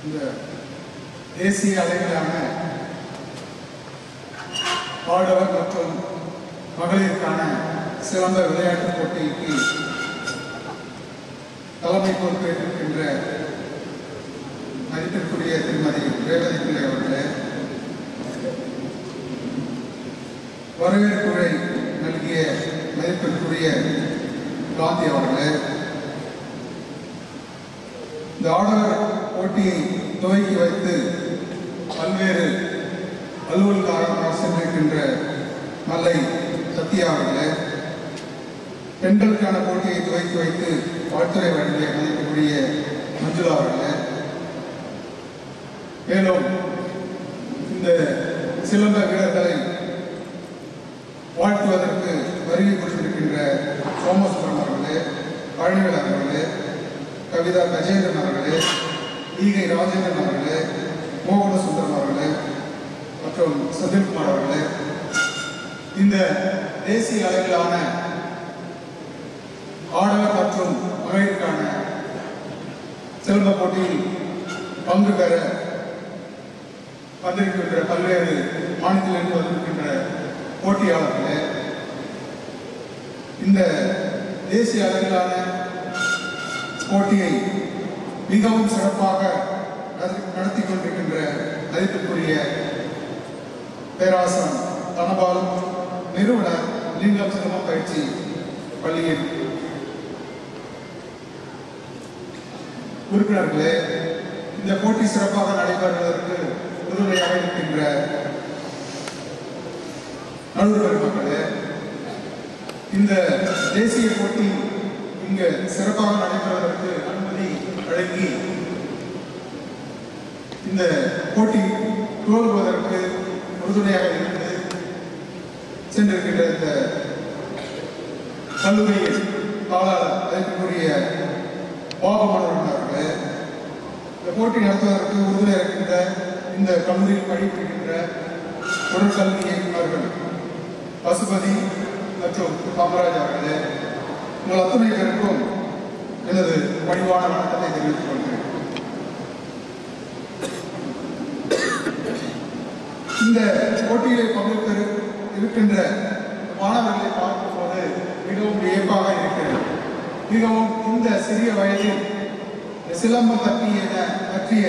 இந்த தேசிய அளவிலான ஆடவர் மற்றும் மகளிருக்கான சிறந்த விளையாட்டுப் போட்டிக்கு தலைமை பொறுப்பேற்றிருக்கின்ற மதிப்பிற்குரிய திருமதி ரேவதி பிள்ளை அவர்களே வரவேற்புரை நல்கிய மதிப்பிற்குரிய காந்தி அவர்களே இந்த ஆடவர் போட்டியை துவக்கி வைத்து பல்வேறு அலுவல் காரணமாக சென்றிருக்கின்ற மல்லை சத்யா அவர்களே பெண்களுக்கான போட்டியை துவக்கி வைத்து வாழ்த்துறை வழங்கிய மதிப்புக்குரிய மஞ்சுளா அவர்களே மேலும் இந்த சிலம்ப வீரர்களை வாழ்த்துவதற்கு வருகை கொடுத்திருக்கின்ற சோமசுந்தரம் அவர்களே பழனிவேல் அவர்களே கவிதா கஜேந்திரன் அவர்களே ஈகை ராஜேந்திரன் அவர்களே மோகன சுந்தரம் அவர்களே மற்றும் செந்தில்குமார் அவர்களே இந்த தேசிய அளவிலான ஆடவர் மற்றும் மகளிருக்கான சிலம்ப போட்டியில் பங்கு பெற வந்திருக்கின்ற பல்வேறு மாநிலத்திலிருந்து வந்திருக்கின்ற போட்டியாளர்களே இந்த தேசிய அளவிலான போட்டியை மிகவும் சிறப்பாக நடத்தி- நடத்தி கொண்டிருக்கின்ற மதிப்புக்குரிய பேராசன் தனபாலம் நிறுவனர் லிங்கம் சிரம பயிற்சி பள்ளியின் உறுப்பினர்களே இந்த போட்டி சிறப்பாக நடைபெறுவதற்கு உறுதுணையாக இருக்கின்ற நடுவர் பெருமக்களே இந்த தேசிய போட்டி இங்கு சிறப்பாக நடைபெறுவதற்கு அனுமதி வழங்கி இந்த போட்டி துவங்குவதற்கு உறுதுணையாக இருந்து சென்றிருக்கின்ற இந்த கல்லூரியின் காலாளர் அதற்குரிய பாகமானவர்கள் அவர்களே இந்த போட்டி நடத்துவதற்கு உறுதுணை இருக்கின்ற இந்த கல்லூரியில் படிக்கின்ற உடற்கல்வி இயக்குநர்கள் பசுபதி மற்றும் காமராஜ் அவர்களே உங்கள் அத்துணை பேருக்கும் எனது பணிவான வணக்கத்தை தெரிவித்துக் கொள்கிறேன் இந்த போட்டியிலே பங்கேற்க இருக்கின்ற மாணவர்களை பார்க்கும்போது மிகவும் வியப்பாக இருக்கிறது மிகவும் இந்த சிறிய வயதில் இந்த சிலம்பம் பற்றிய பற்றிய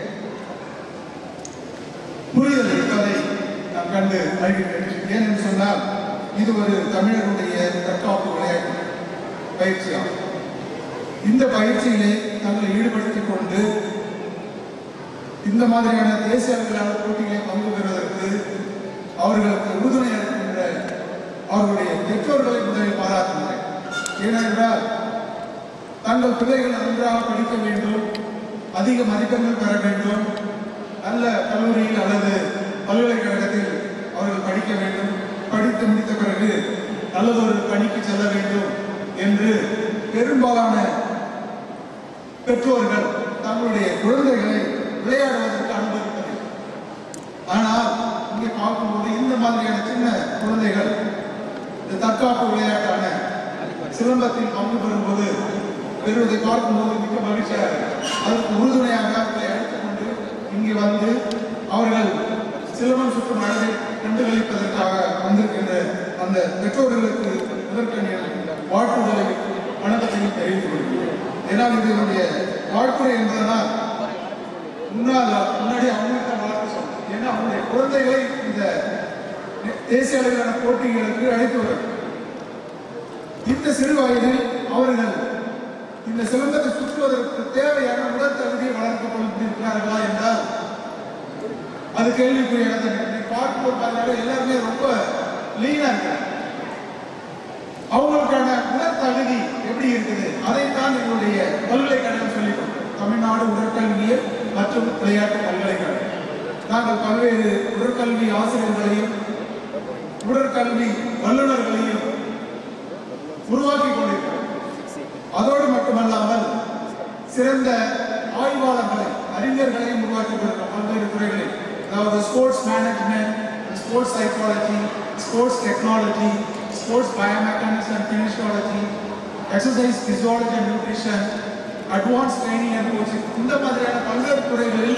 புரிதல் இருப்பதை நாம் கண்டு அறிகிறேன் ஏனென்று சொன்னால் இது ஒரு தமிழருடைய தற்காப்பு விளையாட்டு பயிற்சியாகும் இந்த பயிற்சியிலே தங்களை ஈடுபடுத்திக் கொண்டு இந்த மாதிரியான தேசிய அளவிலான போட்டிகளை பங்கு பெறுவதற்கு அவர்களுக்கு உறுதுணை இருக்கின்ற அவர்களுடைய பெற்றோர்களை முதலில் பாராட்டுகிறேன் ஏனென்றால் தங்கள் பிள்ளைகள் நன்றாக படிக்க வேண்டும் அதிக மதிப்பெண்கள் பெற வேண்டும் நல்ல கல்லூரியில் அல்லது பல்கலைக்கழகத்தில் அவர்கள் படிக்க வேண்டும் படித்து முடித்த பிறகு நல்லதொரு பணிக்கு செல்ல வேண்டும் என்று பெரும்பாலான பெற்றோர்கள் தங்களுடைய குழந்தைகளை விளையாடுவதற்கு அனுமதிப்பது ஆனால் இங்கே பார்க்கும்போது இந்த மாதிரியான சின்ன குழந்தைகள் இந்த தற்காப்பு விளையாட்டான சிலம்பத்தில் பங்கு பெறும்போது பெறுவதை பார்க்கும்போது மிக மகிழ்ச்சியாக இருக்கு. அதற்கு உறுதுணையாக அவர்களை அழைத்துக் கொண்டு இங்கே வந்து அவர்கள் சிலம்பம் சுற்றும் அழகை கண்டுகளிப்பதற்காக வந்திருக்கின்ற அந்த பெற்றோர்களுக்கு முதற்கண் வாழ்த்துதலை வணக்கத்தையும் தெரிவித்துக் கொள்கிறேன் ஏன்னால் இது என்னுடைய வாழ்த்துறை என்பதனால் முன்னால் முன்னாடி அவங்களுக்கு தான் வளர்க்க சொன்னேன் ஏன்னா அவங்களுடைய குழந்தைகளை இந்த தேசிய அளவிலான போட்டிகளுக்கு அழைத்து வரும் இந்த சிறு வயதில் அவர்கள் இந்த சிலம்பத்தை சுற்றுவதற்கு தேவையான உடல் தகுதியை வளர்த்துக் கொண்டிருக்கிறார்களா என்றால் அது கேள்விக்குரிய இடத்துல இருக்கு. நீங்க பார்க்கும்போது பாருங்க எல்லாருமே ரொம்ப லீனா இருக்காங்க அவங்களுக்கான உடல் தகுதி எப்படி இருக்குது அதைத்தான் எங்களுடைய பல்கலைக்கழகம் சொல்லிக் கொடுக்கும் தமிழ்நாடு உடற்கல்வியல் மற்றும் விளையாட்டு பல்கலைக்கழகம் நாங்கள் பல்வேறு உடற்கல்வி ஆசிரியர்களையும் உடற்கல்வி வல்லுநர்களையும் உருவாக்கி கொண்டிருக்கிறோம் அதோடு மட்டுமல்லாமல் சிறந்த ஆய்வாளர்களை அறிஞர்களையும் உருவாக்கி கொண்டிருக்கிறோம் பல்வேறு துறைகளில் அதாவது sports management sports psychology sports technology sports biomechanics and kinesiology exercise physiology and nutrition advance training and coaching இந்த மாதிரியான பல்வேறு துறைகளில்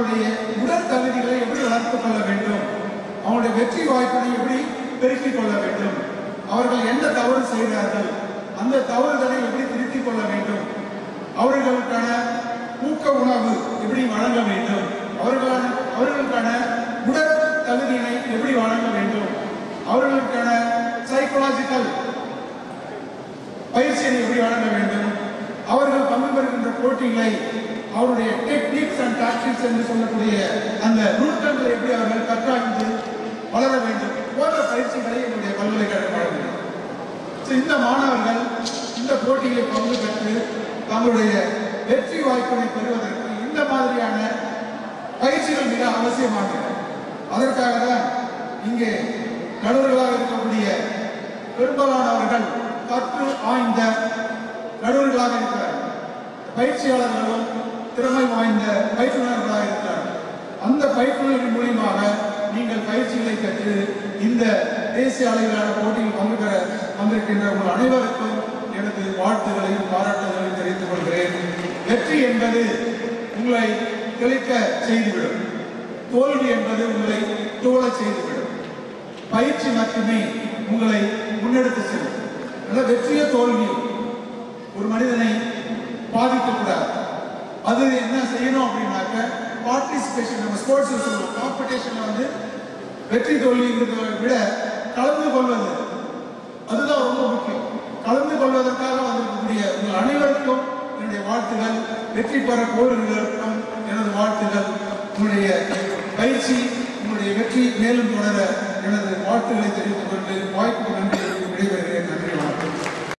தங்களுடைய உடல் தகுதிகளை எப்படி வளர்த்துக் கொள்ள வேண்டும் அவங்களுடைய வெற்றி வாய்ப்பினை எப்படி பெருக்கிக் கொள்ள வேண்டும் அவர்கள் என்ன தவறு செய்கிறார்கள் அந்த தவறுகளை எப்படி திருத்திக் கொள்ள வேண்டும் அவர்களுக்கான ஊக்க உணவு எப்படி வழங்க வேண்டும் அவர்களான அவர்களுக்கான உடல் தகுதியினை எப்படி வழங்க வேண்டும் அவர்களுக்கான சைக்கலாஜிக்கல் பயிற்சியை எப்படி வழங்க வேண்டும் அவர்கள் பங்கு பெறுகின்ற போட்டிகளை அவருடைய டெக்னிக்ஸ் அண்ட் டாக்டிக்ஸ் என்று சொல்லக்கூடிய அந்த நுணுக்கங்களை எப்படி அவர்கள் கற்றாய்ந்து வளர வேண்டும் போன்ற பயிற்சிகளை என்னுடைய பல்கலைக்கழகம் வழங்குகிறது So, இந்த மாணவர்கள் இந்த போட்டியில் பங்கு பெற்று தங்களுடைய வெற்றி வாய்ப்பினை பெறுவதற்கு இந்த மாதிரியான பயிற்சிகள் மிக அவசியமாகிறது அதற்காக தான் இங்கே நடுவர்களாக இருக்கக்கூடிய பெரும்பாலானவர்கள் கற்று ஆய்ந்த நடுவர்களாக இருக்கிறார்கள் பயிற்சியாளர்களும் திறமை வாய்ந்த பயிற்றுநர்களாக இருக்கிறார்கள் அந்த பயிற்றுநரின் மூலியமாக நீங்கள் பயிற்சிகளை பெற்று இந்த தேசிய அளவிலான போட்டியில் பங்கு பெற வந்திருக்கின்ற உங்கள் அனைவருக்கும் எனது வாழ்த்துக்களையும் பாராட்டுகளையும் தெரிவித்துக் கொள்கிறேன் வெற்றி என்பது உங்களை திளைக்க செய்துவிடும் தோல்வி என்பது உங்களை தோழச் செய்துவிடும் பயிற்சி மட்டுமே உங்களை முன்னெடுத்து செல்லும் நல்ல வெற்றியோ தோல்வியோ ஒரு மனிதனை பாதிக்கக்கூடாது அது என்ன செய்யணும் அப்படின்னாக்க பார்ட்டிசிபேஷன் நம்ம ஸ்போர்ட்ஸ் சொல்லுவோம் காம்படிஷன்ல வந்து வெற்றி தோல்விங்கிறத விட கலந்து கொள்வது அதுதான் ரொம்ப முக்கியம் கலந்து கொள்வதற்காக வந்திருக்கக்கூடிய உங்கள் அனைவருக்கும் என்னுடைய வாழ்த்துகள் வெற்றி பெற கோருகிறவர்களுக்கும் எனது வாழ்த்துகள் உங்களுடைய பயிற்சி உங்களுடைய வெற்றி மேலும் தொடர எனது வாழ்த்துக்களை தெரிவித்துக் கொண்டு வாய்ப்புக்கு நன்றி விடைபெறுகிறேன் நன்றி வணக்கம்